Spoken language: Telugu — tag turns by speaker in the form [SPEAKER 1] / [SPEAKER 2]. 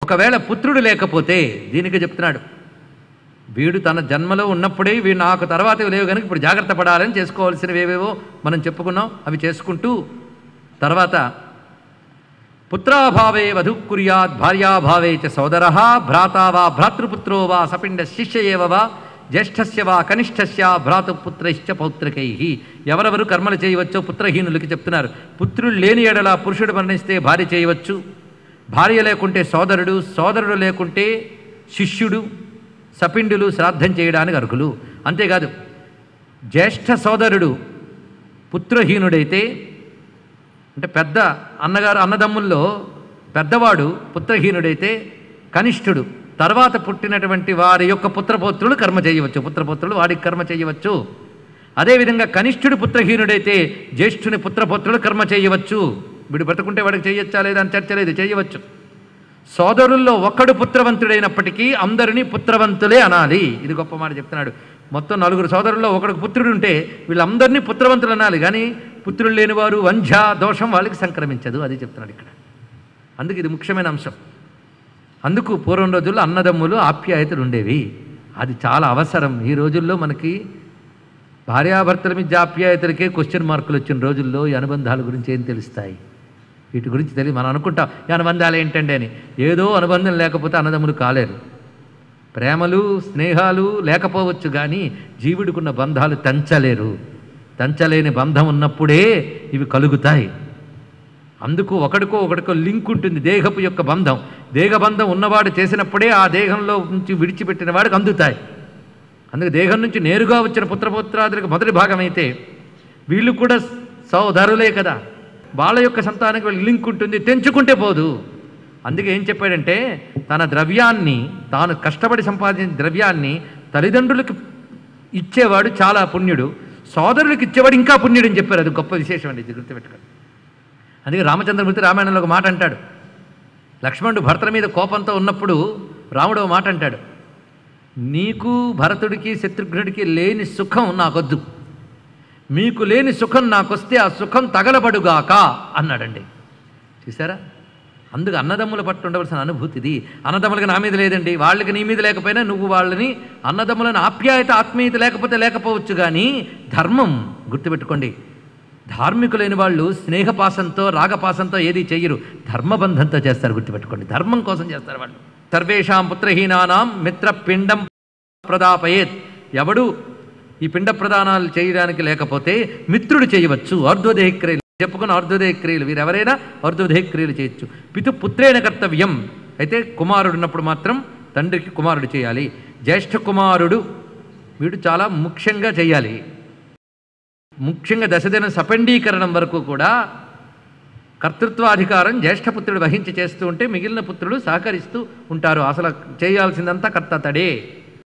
[SPEAKER 1] ఒకవేళ పుత్రుడు లేకపోతే దీనికి చెప్తున్నాడు వీడు తన జన్మలో ఉన్నప్పుడే వీడు నాకు తర్వాత లేవు కనుక ఇప్పుడు జాగ్రత్త పడాలని చేసుకోవాల్సినవి ఏవేవో మనం చెప్పుకున్నాం అవి చేసుకుంటూ తర్వాత పుత్రాభావే వధు కుర్యాత్ భార్యాభావే చ సోదర భ్రాతా వా భ్రాతృపుత్రో వా సపిండ శిష్య ఏవ వా జ్యేష్ఠస్య వా కనిష్ఠస్య భ్రాతృపుత్రైశ్చ పౌత్రికై ఎవరెవరు కర్మలు చేయవచ్చో పుత్రహీనులకి చెప్తున్నారు పుత్రులు లేని ఎడల పురుషుడు మరణిస్తే భార్య చేయవచ్చు భార్య లేకుంటే సోదరుడు సోదరుడు లేకుంటే శిష్యుడు సపిండులు శ్రాద్ధం చేయడానికి అర్హులు అంతేకాదు జ్యేష్ఠ సోదరుడు పుత్రహీనుడైతే అంటే పెద్ద అన్నగారు అన్నదమ్ముల్లో పెద్దవాడు పుత్రహీనుడైతే కనిష్ఠుడు తర్వాత పుట్టినటువంటి వారి యొక్క పుత్రపౌత్రులు కర్మ చేయవచ్చు పుత్రపుత్రులు వాడికి కర్మ చేయవచ్చు అదేవిధంగా కనిష్ఠుడు పుత్రహీనుడైతే జ్యేష్ఠుని పుత్రపుత్రులు కర్మ చేయవచ్చు వీడు బ్రతుకుంటే వాడికి చేయొచ్చా లేదా అని చర్చ లేదు చేయవచ్చు సోదరుల్లో ఒక్కడు పుత్రవంతుడైనప్పటికీ అందరినీ పుత్రవంతులే అనాలి ఇది గొప్ప మాట చెప్తున్నాడు మొత్తం నలుగురు సోదరుల్లో ఒకడికి పుత్రుడు ఉంటే వీళ్ళందరినీ పుత్రవంతులు అనాలి కానీ పుత్రులు లేనివారు వంధ్య దోషం వాళ్ళకి సంక్రమించదు అది చెప్తున్నాడు ఇక్కడ అందుకు ఇది ముఖ్యమైన అంశం అందుకు పూర్వం రోజుల్లో అన్నదమ్ములు ఆప్యాయతలు ఉండేవి అది చాలా అవసరం ఈ రోజుల్లో మనకి భార్యాభర్తల మీద ఆప్యాయతలకే క్వశ్చన్ మార్కులు వచ్చిన రోజుల్లో ఈ అనుబంధాల గురించి ఏం తెలుస్తాయి వీటి గురించి తెలియదు మనం అనుకుంటాం ఈ అనుబంధాలు ఏంటండి అని ఏదో అనుబంధం లేకపోతే అన్నదమ్ములు కాలేరు ప్రేమలు స్నేహాలు లేకపోవచ్చు కానీ జీవుడికున్న బంధాలు తెంచలేరు తెంచలేని బంధం ఉన్నప్పుడే ఇవి కలుగుతాయి అందుకు ఒకడికో ఒకడికో లింక్ ఉంటుంది దేహపు యొక్క బంధం దేహబంధం ఉన్నవాడు చేసినప్పుడే ఆ దేహంలో నుంచి విడిచిపెట్టిన వాడికి అందుతాయి అందుకే దేహం నుంచి నేరుగా వచ్చిన పుత్రపుత్రాదులకు మొదటి భాగం అయితే వీళ్ళు కూడా సోదరులే కదా వాళ్ళ యొక్క సంతానానికి వీళ్ళకి లింక్ ఉంటుంది తెంచుకుంటే పోదు అందుకే ఏం చెప్పాడంటే తన ద్రవ్యాన్ని తాను కష్టపడి సంపాదించిన ద్రవ్యాన్ని తల్లిదండ్రులకు ఇచ్చేవాడు చాలా పుణ్యుడు సోదరులకు ఇచ్చేవాడు ఇంకా పుణ్యుడు అని చెప్పారు అది గొప్ప విశేషం అండి ఇది గుర్తుపెట్టుకోండి అందుకే రామచంద్రమూర్తి రామాయణంలో ఒక మాట అంటాడు లక్ష్మణుడు భర్తల మీద కోపంతో ఉన్నప్పుడు రాముడు ఒక మాట అంటాడు నీకు భరతుడికి శత్రుఘ్నుడికి లేని సుఖం నాకొద్దు మీకు లేని సుఖం నాకొస్తే ఆ సుఖం తగలబడుగాక అన్నాడండి చూసారా అందుకు అన్నదమ్ముల పట్ల ఉండవలసిన అనుభూతిది అన్నదమ్ములకి నా మీద లేదండి వాళ్ళకి నీ మీద లేకపోయినా నువ్వు వాళ్ళని అన్నదమ్ములను ఆప్యాయత ఆత్మీయత లేకపోతే లేకపోవచ్చు కానీ ధర్మం గుర్తుపెట్టుకోండి ధార్మికులైన వాళ్ళు స్నేహపాసంతో రాగపాసంతో ఏది చెయ్యరు ధర్మబంధంతో చేస్తారు గుర్తుపెట్టుకోండి ధర్మం కోసం చేస్తారు వాళ్ళు సర్వేషాం పుత్రహీనానాం మిత్రపిండం ప్రదాపయేత్ ఎవడు ఈ పిండ ప్రదానాలు చేయడానికి లేకపోతే మిత్రుడు చేయవచ్చు అర్ధోదేహ క్రియలు చెప్పుకున్న అర్ధోదేహ క్రియలు వీరెవరైనా అర్ధోదేహ క్రియలు చేయొచ్చు పితు పుత్రేణ కర్తవ్యం అయితే కుమారుడు ఉన్నప్పుడు మాత్రం తండ్రికి కుమారుడు చేయాలి జ్యేష్ఠ కుమారుడు వీడు చాలా ముఖ్యంగా చేయాలి ముఖ్యంగా దశదిన సపండీకరణం వరకు కూడా కర్తృత్వాధికారం జ్యేష్ఠపుత్రుడు వహించి చేస్తూ ఉంటే మిగిలిన పుత్రులు సహకరిస్తూ ఉంటారు అసలు చేయాల్సిందంతా కర్త తడే